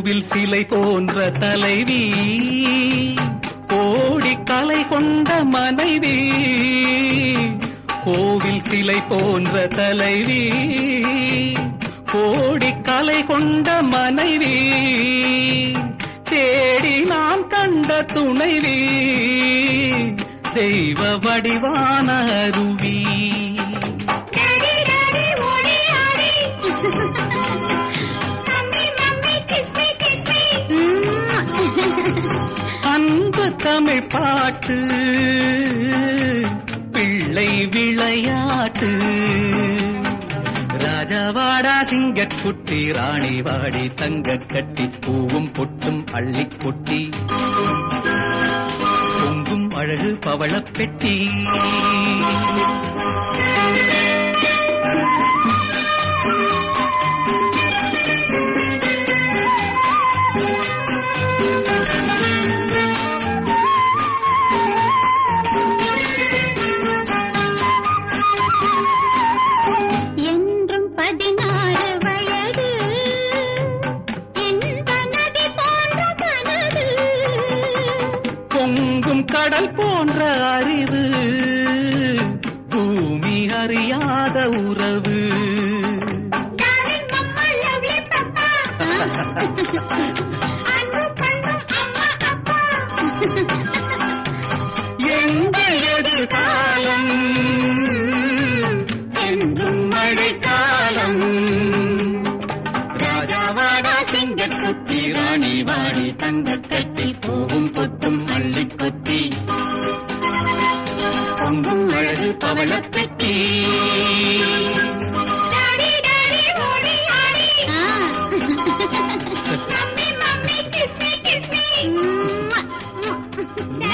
கோவில் சிலை போன்ற தலைவி கோடி கலை கொண்ட மனைவி கோவில் சிலை போன்ற தலைவி கோடி கலை கொண்ட மனைவி தேடி நான் கண்ட துணைவி தெய்வ வடிவான அருவி டாடி டாடி ஓடி ஆடி mummy mummy kiss me kiss me அன்பு தமிழ் பாட்டு பிள்ளை விளையாட்டு ராஜாவாடா சிங்கக்குட்டி ராணி வாடி தங்க கட்டி பூவும் பொட்டும் அள்ளி கொட்டி பொங்கும் அழகு பவளப் பெட்டி என்றும் பதினாறு வயது இன்ப நதி போன்ற கனவு பொங்கும் கடல் போன்ற அறிவு பூமி அறியாத உறவு டார்லிங் மம்மா லவ்லி பப்பா அன்பு பண்ணும் அம்மா அப்பா எங்கள் எதிர்காலம் என்றும் மழைக்காலம் ராஜாவாடா சிங்கக்குட்டி ராணி வாடி தங்க கட்டி பூவும் பொட்டும் அள்ளி கொட்டி பொங்கும் அழகு பவளப் பெட்டி டாடி டாடி ஓடி ஆடி mummy mummy kiss me kiss me